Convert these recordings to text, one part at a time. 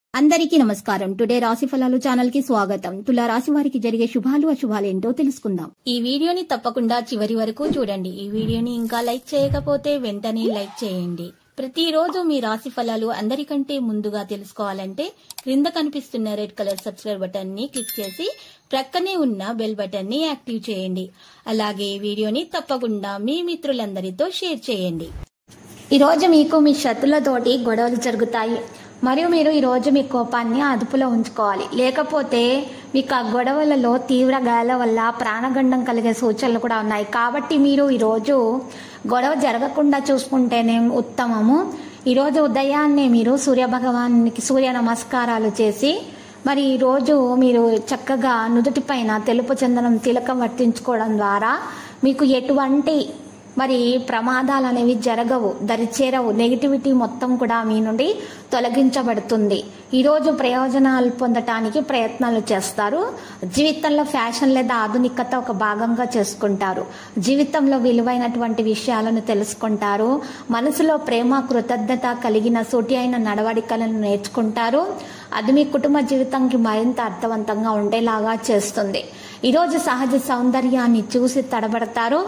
అందరికీ నమస్కారం టుడే రాశి ఫలాలు ఛానల్ కి స్వాగతం తులా రాశి వారికి జరిగే శుభాలు అశుభాలు ఏంటో తెలుసుకుందాం ఈ వీడియోని తప్పకుండా చివరి వరకు చూడండి ఈ వీడియోని ఇంకా లైక్ చేయకపోతే వెంటనే లైక్ చేయండి ప్రతిరోజు మీ రాశి ఫలాలు అందరికంటే ముందుగా తెలుసుకోవాలంటే క్రింద కనిపిస్తున్న రెడ్ కలర్ సబ్స్క్రైబ్ బటన్ ని క్లిక్ చేసి ప్రక్కనే ఉన్న బెల్ బటన్ ని యాక్టివ్ చేయండి అలాగే ఈ వీడియోని తప్పకుండా మీ మిత్రులందరితో షేర్ చేయండి ఈరోజు మీకు మీ శత్రులతోటి గొడవలు జరుగుతాయి మరియు మీరు ఈరోజు మీ కోపాన్ని అదుపులో ఉంచుకోవాలి లేకపోతే మీకు ఆ గొడవలలో తీవ్ర గాయాల వల్ల ప్రాణగండం కలిగే సూచనలు కూడా ఉన్నాయి కాబట్టి మీరు ఈరోజు గొడవ జరగకుండా చూసుకుంటేనే ఉత్తమము ఈరోజు ఉదయాన్నే మీరు సూర్య భగవానికి సూర్య నమస్కారాలు చేసి మరి ఈరోజు మీరు చక్కగా నుదుటి పైన తెలుపు చందనం తిలకం వర్తించుకోవడం ద్వారా మీకు ఎటువంటి మరి ప్రమాదాలు అనేవి జరగవు దరిచేరవు నెగిటివిటీ మొత్తం కూడా మీ నుండి తొలగించబడుతుంది ఈరోజు ప్రయోజనాలు పొందటానికి ప్రయత్నాలు చేస్తారు జీవితంలో ఫ్యాషన్ లేదా ఆధునికత ఒక భాగంగా చేసుకుంటారు జీవితంలో విలువైనటువంటి విషయాలను తెలుసుకుంటారు మనసులో ప్రేమ కృతజ్ఞత కలిగిన సూటి అయిన నడవడికలను నేర్చుకుంటారు అది మీ కుటుంబ జీవితానికి మరింత అర్థవంతంగా ఉండేలాగా చేస్తుంది ఈరోజు సహజ సౌందర్యాన్ని చూసి తడబడతారు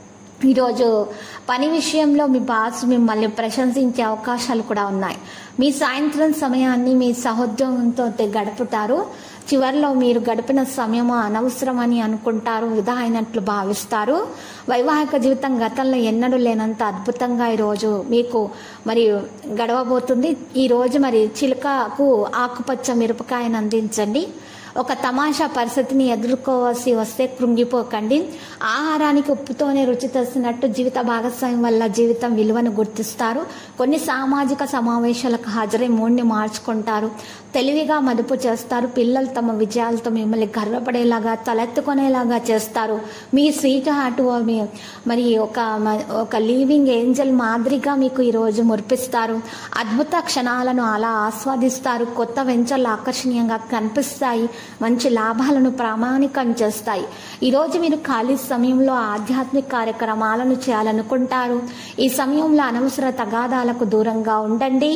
ఈరోజు పని విషయంలో మీ బాస్ మిమ్మల్ని ప్రశంసించే అవకాశాలు కూడా ఉన్నాయి మీ సాయంత్రం సమయాన్ని మీ సహోద్యోగంతో గడుపుతారు చివరిలో మీరు గడిపిన సమయం అనవసరమని అనుకుంటారు వృధా అయినట్లు భావిస్తారు వైవాహిక జీవితం గతంలో ఎన్నడూ లేనంత అద్భుతంగా ఈరోజు మీకు మరి గడవబోతుంది ఈరోజు మరి చిలుకకు ఆకుపచ్చ మిరపకాయను అందించండి ఒక తమాషా పరిస్థితిని ఎదుర్కోవాల్సి వస్తే కృంగిపోకండి ఆహారానికి ఉప్పుతోనే రుచి తెలిసినట్టు జీవిత భాగస్వామ్యం వల్ల జీవితం విలువను గుర్తిస్తారు కొన్ని సామాజిక సమావేశాలకు హాజరై మూడ్ని మార్చుకుంటారు తెలివిగా మదుపు చేస్తారు పిల్లలు తమ విజయాలతో మిమ్మల్ని గర్వపడేలాగా తలెత్తుకునేలాగా చేస్తారు మీ స్వీట్ హార్ట్ మరి ఒక ఒక లీవింగ్ ఏంజల్ మాదిరిగా మీకు ఈరోజు మురిపిస్తారు అద్భుత క్షణాలను అలా ఆస్వాదిస్తారు కొత్త వెంచర్లు ఆకర్షణీయంగా కనిపిస్తాయి మంచి లాభాలను ప్రామాణికం చేస్తాయి ఈరోజు మీరు ఖాళీ సమయంలో ఆధ్యాత్మిక కార్యక్రమాలను చేయాలనుకుంటారు ఈ సమయంలో అనవసర తగాదాలకు దూరంగా ఉండండి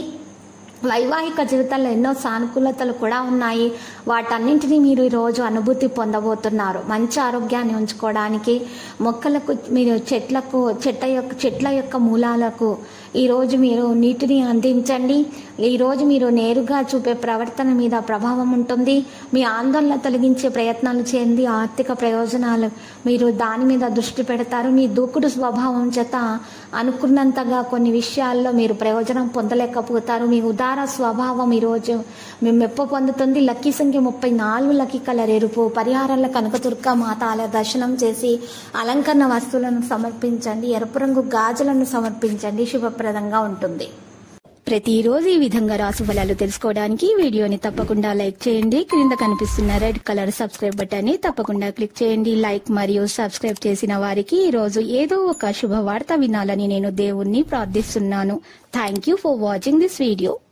వైవాహిక జీవితంలో ఎన్నో సానుకూలతలు కూడా ఉన్నాయి వాటన్నింటినీ మీరు ఈరోజు అనుభూతి పొందబోతున్నారు మంచి ఆరోగ్యాన్ని ఉంచుకోవడానికి మొక్కలకు మీరు చెట్లకు చెట్ల యొక్క చెట్ల యొక్క మూలాలకు ఈరోజు మీరు నీటిని అందించండి ఈరోజు మీరు నేరుగా చూపే ప్రవర్తన మీద ప్రభావం ఉంటుంది మీ ఆందోళన తొలగించే ప్రయత్నాలు చేయండి ఆర్థిక ప్రయోజనాలు మీరు దాని మీద దృష్టి పెడతారు మీ దూకుడు స్వభావం చేత అనుకున్నంతగా కొన్ని విషయాల్లో మీరు ప్రయోజనం పొందలేకపోతారు మీ ఉదార స్వభావం ఈరోజు మేము మెప్ప పొందుతుంది లక్కీ సంఖ్య ముప్పై నాలుగు లక్కీ కలర్ ఎరుపు పరిహారాల కనకదుర్గ మాత ఆలయ దర్శనం చేసి అలంకరణ వస్తువులను సమర్పించండి ఎరుపు రంగు గాజులను సమర్పించండి శుభప్రదంగా ఉంటుంది ప్రతిరోజు ఈ విధంగా రాసు ఫలాలు తెలుసుకోవడానికి వీడియోని తప్పకుండా లైక్ చేయండి క్రింద కనిపిస్తున్న రెడ్ కలర్ సబ్స్క్రైబ్ బటన్ ని తప్పకుండా క్లిక్ చేయండి లైక్ మరియు సబ్స్క్రైబ్ చేసిన వారికి ఈ రోజు ఏదో ఒక శుభవార్త వినాలని నేను దేవుణ్ణి ప్రార్థిస్తున్నాను thank you for watching this video